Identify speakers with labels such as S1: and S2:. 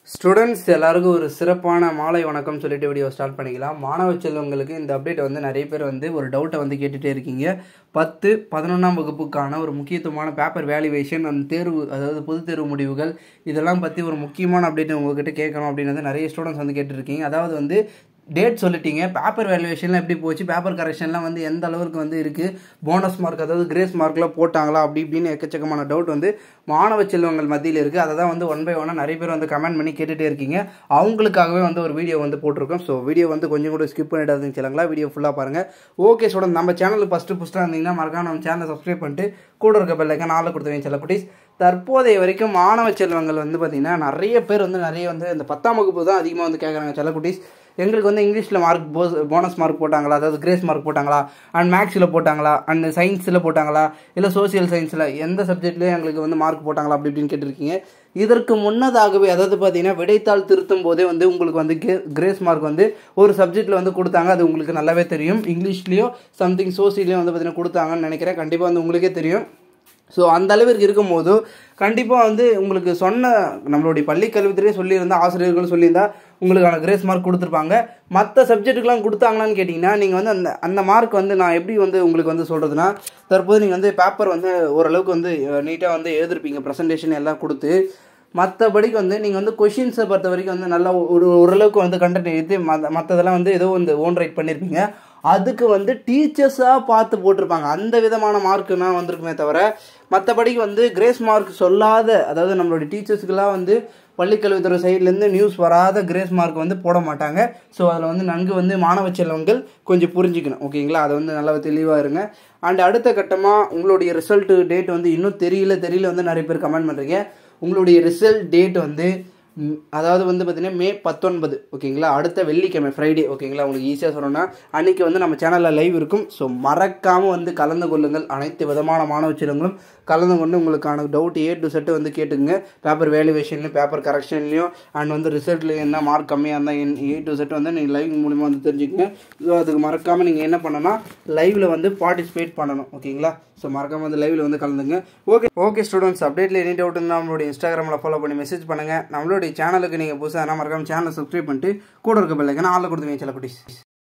S1: students எல்லாருக்கும் ஒரு சிறப்பான மாலை வணக்கம் சொல்லிட்டு வீடியோ ஸ்டார்ட் பண்ணிக்கலாம் மாணவ செல்வங்களுக்கு இந்த அப்டேட் வந்து நிறைய பேர் வந்து ஒரு டவுட்டை வந்து கேட்டுகிட்டே இருக்கீங்க பத்து பதினொன்றாம் வகுப்புக்கான ஒரு முக்கியத்துவமான பேப்பர் வேல்யூவேஷன் அந்த தேர்வு அதாவது பொதுத் தேர்வு முடிவுகள் இதெல்லாம் பற்றி ஒரு முக்கியமான அப்டேட் உங்ககிட்ட கேட்கணும் அப்படின்னு வந்து நிறைய ஸ்டூடெண்ட்ஸ் வந்து கேட்டுருக்கீங்க அதாவது வந்து டேட் சொல்லிட்டீங்க பேப்பர் வேல்யூவேஷன்லாம் எப்படி போச்சு பேப்பர் கரெக்ஷன்லாம் வந்து எந்த அளவுக்கு வந்து இருக்குது போனஸ் மார்க் அதாவது கிரேஸ் மார்க்கில் போட்டாங்களா அப்படி இப்படின்னு எக்கச்சக்கமான டவுட் வந்து மாணவ செல்வங்கள் மத்தியில் இருக்குது அதை தான் வந்து ஒன் பை ஒன்னாக நிறைய பேர் வந்து கமெண்ட் பண்ணி கேட்டுகிட்டே இருக்கீங்க அவங்களுக்காகவே வந்து ஒரு வீடியோ வந்து போட்டிருக்கோம் ஸோ வீடியோ வந்து கொஞ்சம் கூட ஸ்கிப் பண்ணிடாதுன்னு சொல்லுங்களா வீடியோ ஃபுல்லாக பாருங்கள் ஓகே ஸ்டூடெண்ட் நம்ம சேனலுக்கு ஃபஸ்ட்டு புஸ்ட்டாக இருந்தீங்கன்னா மறக்காம நம்ம சேனலை சப்ஸ்கிரைப் பண்ணிட்டு கூட இருக்க பெல்லைக்கா நாளில் கொடுத்துருவீங்க சில குட்டீஸ் தற்போதைய வரைக்கும் மாணவ செல்வங்கள் வந்து பார்த்திங்கன்னா நிறைய பேர் வந்து நிறைய வந்து இந்த பத்தாம் வகுப்பு தான் அதிகமாக வந்து கேட்குறாங்க சில குட்டீஸ் எங்களுக்கு வந்து இங்கிலீஷில் மார்க் போஸ் போனஸ் மார்க் போட்டாங்களா அதாவது கிரேஸ் மார்க் போட்டாங்களா அண்ட் மேக்ஸில் போட்டாங்களா அண்ட் சயின்ஸில் போட்டாங்களா இல்லை சோசியல் சயின்ஸில் எந்த சப்ஜெக்ட்லேயும் எங்களுக்கு வந்து மார்க் போட்டாங்களா அப்படி இப்படின்னு கேட்டிருக்கீங்க இதற்கு முன்னதாகவே அதாவது பார்த்தீங்கன்னா விடைத்தாள் திருத்தும் போதே வந்து உங்களுக்கு வந்து கிரேஸ் மார்க் வந்து ஒரு சப்ஜெக்ட்டில் வந்து கொடுத்தாங்க அது உங்களுக்கு நல்லாவே தெரியும் இங்கிலீஷ்லேயோ சம்திங் சோசியலையும் வந்து பார்த்தீங்கன்னா கொடுத்தாங்கன்னு நினைக்கிறேன் கண்டிப்பாக வந்து உங்களுக்கே தெரியும் ஸோ அந்த அளவிற்கு இருக்கும்போது கண்டிப்பாக வந்து உங்களுக்கு சொன்ன நம்மளுடைய பள்ளி கல்வித்துறையே சொல்லியிருந்தா ஆசிரியர்கள் சொல்லியிருந்தா உங்களுக்கான கிரேஸ் மார்க் கொடுத்துருப்பாங்க மற்ற சப்ஜெக்ட்டுக்கெலாம் கொடுத்தாங்களான்னு கேட்டிங்கன்னா நீங்கள் வந்து அந்த அந்த மார்க் வந்து நான் எப்படி வந்து உங்களுக்கு வந்து சொல்கிறதுனா தற்போது நீங்கள் வந்து பேப்பர் வந்து ஓரளவுக்கு வந்து நீட்டாக வந்து எழுதிருப்பீங்க ப்ரெசன்டேஷன் எல்லாம் கொடுத்து மற்றபடிக்கு வந்து நீங்கள் வந்து கொஷின்ஸை பொறுத்த வரைக்கும் வந்து நல்லா ஒரு ஓரளவுக்கு வந்து கண்டென்ட் எழுதி மற்ற மற்றதெல்லாம் வந்து ஏதோ வந்து ஓன் ரைட் பண்ணியிருப்பீங்க அதுக்கு வந்து டீச்சர்ஸாக பார்த்து போட்டிருப்பாங்க அந்த விதமான மார்க்குனா வந்திருக்குமே தவிர மற்றபடிக்கு வந்து கிரேஸ் மார்க் சொல்லாத அதாவது நம்மளுடைய டீச்சர்ஸுக்கெல்லாம் வந்து பள்ளிக்கல்வித்துறை சைட்லேருந்து நியூஸ் வராத கிரேஸ் மார்க் வந்து போட மாட்டாங்க ஸோ அதில் வந்து நன்கு வந்து மாணவ செல்வங்கள் கொஞ்சம் புரிஞ்சுக்கணும் ஓகேங்களா அதை வந்து நல்லா தெளிவாக இருங்க அண்ட் அடுத்த கட்டமாக உங்களுடைய ரிசல்ட்டு டேட் வந்து இன்னும் தெரியல தெரியல வந்து நிறைய பேர் கமெண்ட் பண்ணுறீங்க உங்களுடைய ரிசல்ட் டேட் வந்து அதாவது வந்து பார்த்தீங்கன்னா மே பத்தொன்பது ஓகேங்களா அடுத்த வெள்ளிக்கிழமை ஃப்ரைடே ஓகேங்களா உங்களுக்கு ஈஸியாக சொல்லணும்னா அன்றைக்கி வந்து நம்ம சேனலில் லைவ் இருக்கும் ஸோ மறக்காமல் வந்து கலந்து கொள்ளுங்கள் அனைத்து விதமான மாணவ செல்வங்களும் கலந்து கொண்டு உங்களுக்கான டவுட் ஏ டு செட்டு வந்து கேட்டுங்க பேப்பர் வேல்யூவேஷன்லையும் பேப்பர் கரெக்ஷன்லையும் அண்ட் வந்து ரிசல்ட்லையும் என்ன மார்க் கம்மியாக இருந்தால் என் ஏ டு செட் வந்து நீங்கள் லைவ் மூலிமா வந்து தெரிஞ்சுக்கங்க ஸோ அதுக்கு மறக்காமல் நீங்கள் என்ன பண்ணணும்னா லைவில் வந்து பார்ட்டிசிபேட் பண்ணணும் ஓகேங்களா ஸோ மறக்காமல் வந்து லைவில் வந்து கலந்துங்க ஓகே ஓகே ஸ்டூடெண்ட்ஸ் அப்டேட்டில் எனி டவுட் இருந்தால் நம்மளுடைய இன்ஸ்டாகிராமில் ஃபாலோ பண்ணி மெசேஜ் பண்ணுங்கள் நம்மளுடைய சேனலுக்கு நீங்கள் புதுசாக மறக்காமல் சேனலை சப்ஸ்கிரைப் பண்ணிட்டு கூட இருக்க பிள்ளைங்க நான் ஆளில் கொடுத்துருவீங்க சில குட்டீஸ்